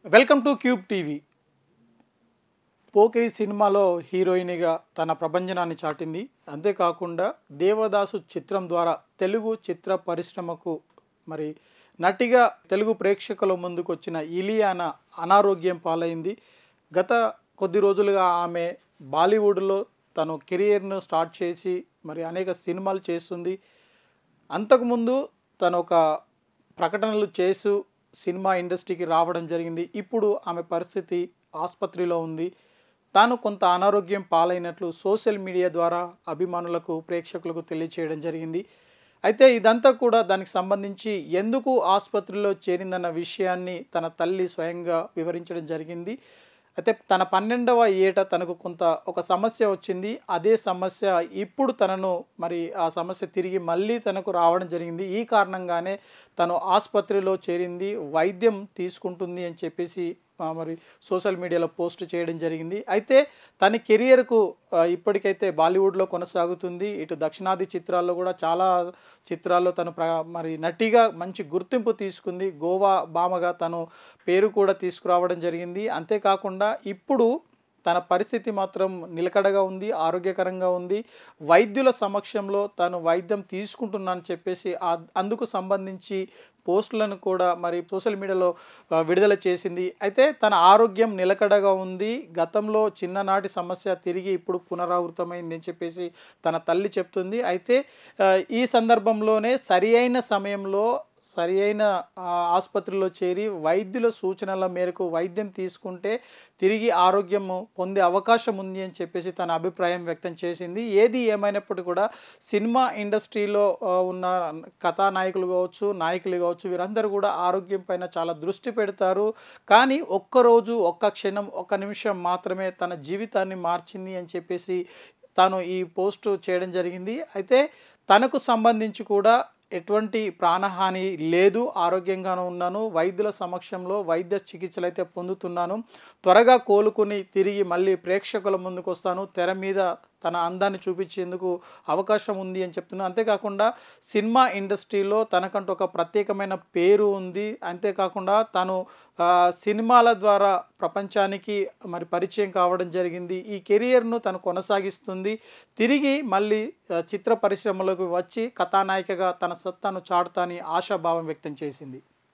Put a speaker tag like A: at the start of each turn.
A: welcome to Cube TV Pokiri సినిమాలో హీరోయిన్గా తన ప్రభంజనాన్ని చాటింది అంతేకాకుండా దేవదాసు చిత్రం ద్వారా తెలుగు చిత్ర పరిశ్రమకు మరి నటిగా తెలుగు ప్రేక్షకుల ముందుకు వచ్చిన ఇలియానా అనారోగ్యం పాలైంది గత కొద్ది రోజులుగా ఆమె బాలీవుడ్లో తను కెరియర్ను స్టార్ట్ చేసి మరి అనేక సినిమాలు చేస్తుంది అంతకుముందు తను ఒక ప్రకటనలు చేస్తూ సినిమా ఇండస్ట్రీకి రావడం జరిగింది ఇప్పుడు ఆమె పరిస్థితి ఆసుపత్రిలో ఉంది తాను కొంత అనారోగ్యం పాలైనట్లు సోషల్ మీడియా ద్వారా అభిమానులకు ప్రేక్షకులకు తెలియచేయడం జరిగింది అయితే ఇదంతా కూడా దానికి సంబంధించి ఎందుకు ఆసుపత్రిలో చేరిందన్న విషయాన్ని తన తల్లి స్వయంగా వివరించడం జరిగింది అయితే తన పన్నెండవ ఏట తనకు కొంత ఒక సమస్య వచ్చింది అదే సమస్య ఇప్పుడు తనను మరి ఆ సమస్య తిరిగి మళ్ళీ తనకు రావడం జరిగింది ఈ కారణంగానే తను ఆసుపత్రిలో చేరింది వైద్యం తీసుకుంటుంది అని చెప్పేసి ఆ, మరి సోషల్ మీడియాలో పోస్ట్ చేయడం జరిగింది అయితే తన కెరియర్కు ఆ, ఇప్పటికైతే బాలీవుడ్లో కొనసాగుతుంది ఇటు దక్షిణాది చిత్రాల్లో కూడా చాలా చిత్రాల్లో తను ప్ర మరి నటిగా మంచి గుర్తింపు తీసుకుంది గోవా భామగా తను పేరు కూడా తీసుకురావడం జరిగింది అంతేకాకుండా ఇప్పుడు తన పరిస్థితి మాత్రం నిలకడగా ఉంది ఆరోగ్యకరంగా ఉంది వైద్యుల సమక్షంలో తాను వైద్యం తీసుకుంటున్నానని చెప్పేసి ఆ- అందుకు సంబంధించి పోస్టులను కూడా మరి సోషల్ మీడియాలో ఆ, విడుదల చేసింది అయితే తన ఆరోగ్యం నిలకడగా ఉంది గతంలో చిన్ననాటి సమస్య తిరిగి ఇప్పుడు పునరావృతమైంది అని చెప్పేసి తన తల్లి చెప్తుంది అయితే ఆ, ఈ సందర్భంలోనే సరి అయిన సమయంలో సరి అయిన ఆ, ఆసుపత్రిలో చేరి వైద్యుల సూచనల మేరకు వైద్యం తీసుకుంటే తిరిగి ఆరోగ్యం పొందే అవకాశం ఉంది అని చెప్పేసి తన అభిప్రాయం వ్యక్తం చేసింది ఏది ఏమైనప్పటికీ కూడా సినిమా ఇండస్ట్రీలో ఆ, ఉన్న కథానాయకులు కావచ్చు నాయకులు కావచ్చు వీరందరూ కూడా ఆరోగ్యం పైన చాలా దృష్టి పెడతారు కానీ ఒక్కరోజు ఒక్క క్షణం ఒక్క నిమిషం మాత్రమే తన జీవితాన్ని మార్చింది అని చెప్పేసి తాను ఈ పోస్ట్ చేయడం జరిగింది అయితే తనకు సంబంధించి కూడా ఎటువంటి ప్రాణహాని లేదు ఆరోగ్యంగానే ఉన్నాను వైద్యుల సమక్షంలో వైద్య చికిత్సలు అయితే పొందుతున్నాను త్వరగా కోలుకుని తిరిగి మళ్ళీ ప్రేక్షకుల ముందుకు వస్తాను తెర మీద తన అందాన్ని చూపించేందుకు అవకాశం ఉంది అని చెప్తున్నాను అంతేకాకుండా సినిమా ఇండస్ట్రీలో తనకంటూ ఒక ప్రత్యేకమైన పేరు ఉంది అంతేకాకుండా తను ఆ, సినిమాల ద్వారా ప్రపంచానికి మరి పరిచయం కావడం జరిగింది ఈ కెరియర్ను తను కొనసాగిస్తుంది తిరిగి మళ్ళీ ఆ, చిత్ర పరిశ్రమలోకి వచ్చి కథానాయికగా తన సత్తాను చాటుతాని ఆశాభావం వ్యక్తం చేసింది